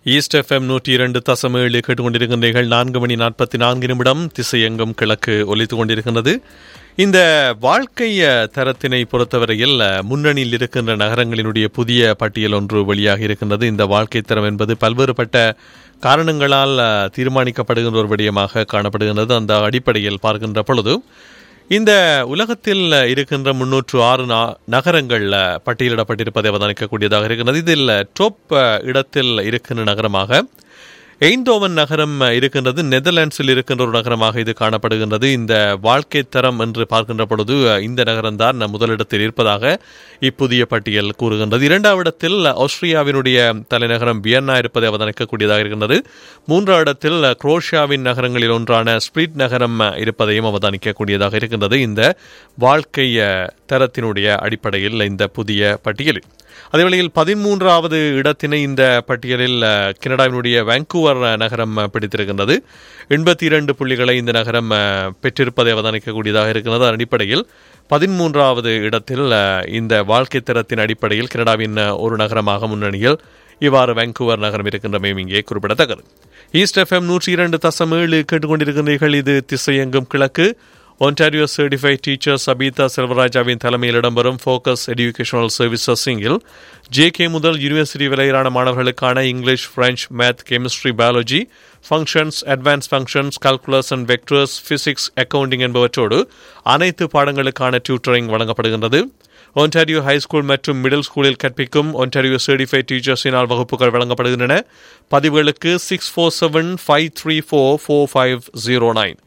east FM நூற்றி இரண்டு தசம் ஏழு கேட்டுக்கொண்டிருக்கின்றீர்கள் நான்கு மணி நாற்பத்தி நான்கு நிமிடம் திசையெங்கும் கிழக்கு ஒலித்துக் கொண்டிருக்கின்றது இந்த வாழ்க்கை அஹ், தரத்தினை பொறுத்தவரையில் அஹ், முன்னணியில் இருக்கின்ற நகரங்களினுடைய புதிய பட்டியல் ஒன்று வெளியாக இருக்கின்றது இந்த வாழ்க்கை தரம் என்பது பல்வேறுபட்ட காரணங்களால் அஹ், தீர்மானிக்கப்படுகின்ற ஒரு விடயமாக காணப்படுகின்றது அந்த அடிப்படையில் பார்க்கின்ற பொழுது இந்த உலகத்தில் இருக்கின்ற முன்னூற்று ஆறு நா- நகரங்கள் அஹ், பட்டியலிடப்பட்டிருப்பதை அவதானிக்கக்கூடியதாக இருக்கிறது இதில் டோப் அஹ், இடத்தில் இருக்கின்ற நகரமாக எய்ந்தோவன் நகரம் அஹ், இருக்கின்றது நெதர்லாண்ட்ஸில் இருக்கின்ற ஒரு நகரமாக இது காணப்படுகின்றது இந்த வாழ்க்கை தரம் என்று பார்க்கின்ற பொழுது அஹ், இந்த நகரம்தான் முதலிடத்தில் இருப்பதாக இப்புதிய பட்டியல் கூறுகின்றது இரண்டாவது இடத்தில் ஆஸ்திரியாவினுடைய தலைநகரம் வியன்னா இருப்பதை அவதானிக்கக்கூடியதாக இருக்கின்றது மூன்றாவது இடத்தில் அஹ், குரோஷியாவின் நகரங்களில் ஒன்றான ஸ்பிரிட் நகரம் அஹ், இருப்பதையும் அவதானிக்கக்கூடியதாக இருக்கின்றது இந்த வாழ்க்கை அஹ், தரத்தினுடைய அடிப்படையில் இந்த புதிய பட்டியலில் அதேவேளையில் பதிமூன்றாவது இடத்தினை இந்த பட்டியலில் அஹ், கனடாவினுடைய வாncouver அஹ், நகரம் அஹ், பிடித்திருக்கின்றது எண்பத்தி இரண்டு புள்ளிகளை இந்த நகரம் அஹ், பெற்றிருப்பதை அவதானிக்கக்கூடியதாக இருக்கிறது அதன் அடிப்படையில் பதிமூன்றாவது இடத்தில் அஹ், இந்த வாழ்க்கை தரத்தின் அடிப்படையில் கனடாவின் அஹ், ஒரு நகரமாக முன்னணியில் இவ்வாறு வாncouver நகரம் இருக்கின்றமையும் இங்கே குறிப்பிடத்தக்கது ஈஸ்ட் எஃப்எம் நூற்றி இரண்டு தசம் ஏழு கேட்டுக்கொண்டிருக்கின்றீர்கள் இது திசையெங்கும் கிழக்கு ஒன்டாரியோ சர்டிஃபைட் டீச்சர் சபீதா செல்வராஜாவின் தலைமையில் இடம்பெறும் ஃபோக்கஸ் எஜுகேஷனல் சர்வீசஸ் சிங்கில் ஜேகே முதல் யூனிவர்சிட்டி வரையிலான மாணவர்களுக்கான English French math chemistry biology functions advance functions calculus and vectors physics accounting என்பவற்றோடு அனைத்து பாடங்களுக்கான டியூட்டரிங் வழங்கப்படுகின்றது ஒன்டாரியோ ஹைஸ்கூல் மற்றும் மிடில் ஸ்கூலில் கற்பிக்கும் ஒன்டாரியோ சர்டிஃபைட் டீச்சர்ஸினால் வகுப்புகள் வழங்கப்படுகின்றன பதிவுகளுக்கு six four seven five three four four five zero nine